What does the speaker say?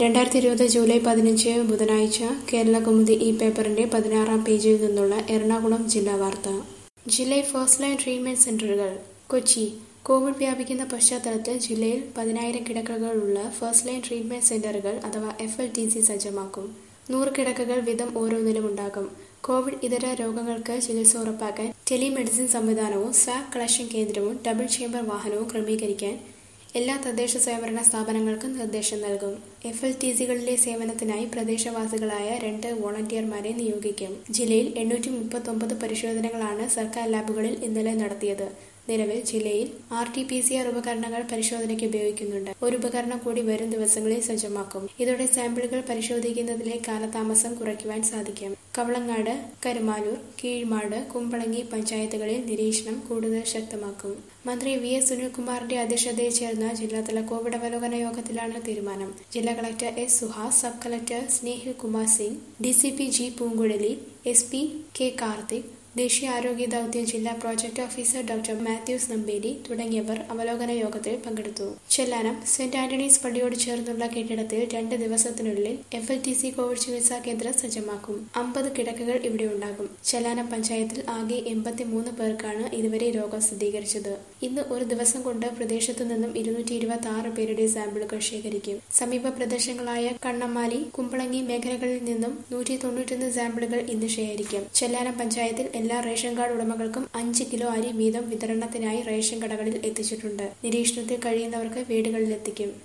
രണ്ടായിരത്തി ഇരുപത് ജൂലൈ പതിനഞ്ച് ബുധനാഴ്ച കേരള കൗമുദി ഈ പേപ്പറിന്റെ പതിനാറാം പേജിൽ നിന്നുള്ള എറണാകുളം ജില്ലാ വാർത്ത ജില്ലയിൽ ഫസ്റ്റ് ലൈൻ ട്രീറ്റ്മെന്റ് സെന്ററുകൾ കൊച്ചി കോവിഡ് വ്യാപിക്കുന്ന പശ്ചാത്തലത്തിൽ ജില്ലയിൽ പതിനായിരം കിടക്കകളുള്ള ഫസ്റ്റ് ലൈൻ ട്രീറ്റ്മെന്റ് സെന്ററുകൾ അഥവാ എഫ് എൽ ടി സി സജ്ജമാക്കും നൂറ് കിടക്കകൾ വീതം ഓരോന്നിലും ഉണ്ടാകും കോവിഡ് ഇതര രോഗങ്ങൾക്ക് ചികിത്സ ഉറപ്പാക്കാൻ ടെലിമെഡിസിൻ സംവിധാനവും സ്വാബ് കളക്ഷൻ കേന്ദ്രവും ഡബിൾ ചേംബർ വാഹനവും ക്രമീകരിക്കാൻ എല്ലാ തദ്ദേശ സ്വയംഭരണ സ്ഥാപനങ്ങൾക്കും നിർദ്ദേശം നൽകും എഫ് എൽ ടി സികളിലെ സേവനത്തിനായി പ്രദേശവാസികളായ രണ്ട് വോളണ്ടിയർമാരെ നിയോഗിക്കും ജില്ലയിൽ എണ്ണൂറ്റി മുപ്പത്തൊമ്പത് പരിശോധനകളാണ് സർക്കാർ ലാബുകളിൽ ഇന്നലെ നടത്തിയത് നിലവിൽ ജില്ലയിൽ R T P C R ഉപകരണങ്ങൾ പരിശോധനയ്ക്ക് ഉപയോഗിക്കുന്നുണ്ട് ഒരു ഉപകരണം കൂടി വരും ദിവസങ്ങളിൽ സജ്ജമാക്കും ഇതോടെ സാമ്പിളുകൾ പരിശോധിക്കുന്നതിലെ കാലതാമസം കുറയ്ക്കുവാൻ സാധിക്കും കവളങ്ങാട് കരുമാലൂർ കീഴ്മാട് കുമ്പളങ്ങി പഞ്ചായത്തുകളിൽ നിരീക്ഷണം കൂടുതൽ ശക്തമാക്കും മന്ത്രി വി എസ് സുനിൽകുമാറിന്റെ അധ്യക്ഷതയിൽ ചേർന്ന ജില്ലാതല കോവിഡ് അവലോകന യോഗത്തിലാണ് തീരുമാനം ജില്ലാ collector S Suhas sub collector Snehil Kumar Singh D C P G Poonguzhali S P K Karthik ദേശീയ ആരോഗ്യ ദൌത്യം ജില്ലാ project officer doctor Mathews Namperi തുടങ്ങിയവർ അവലോകന യോഗത്തിൽ പങ്കെടുത്തു ചെല്ലാനം സെന്റ് ആന്റണീസ് പള്ളിയോട് ചേർന്നുള്ള കെട്ടിടത്തിൽ രണ്ട് ദിവസത്തിനുള്ളിൽ F L T C COVID ചികിത്സാ കേന്ദ്രം സജ്ജമാക്കും അമ്പത് കിടക്കകൾ ഇവിടെ ഉണ്ടാകും ചെല്ലാനം പഞ്ചായത്തിൽ ആകെ എൺപത്തിമൂന്ന് പേർക്കാണ് ഇതുവരെ രോഗം സ്ഥിരീകരിച്ചത് ഇന്ന് ഒരു ദിവസം കൊണ്ട് പ്രദേശത്തു നിന്നും ഇരുന്നൂറ്റി ഇരുപത്തി ആറ് പേരുടെ സാമ്പിളുകൾ ശേഖരിക്കും സമീപ പ്രദേശങ്ങളായ കണ്ണമ്മാലി കുമ്പളങ്ങി മേഖലകളിൽ നിന്നും നൂറ്റി തൊണ്ണൂറ്റൊന്ന് സാമ്പിളുകൾ ഇന്ന് ശേഖരിക്കും ചെല്ലാനം പഞ്ചായത്തിൽ എല്ലാ റേഷൻ കാർഡ് ഉടമകൾക്കും അഞ്ച് കിലോ അരി വീതം വിതരണത്തിനായി റേഷൻ കടകളിൽ എത്തിച്ചിട്ടുണ്ട് നിരീക്ഷണത്തിൽ കഴിയുന്നവർക്ക് വീടുകളിലെത്തിക്കും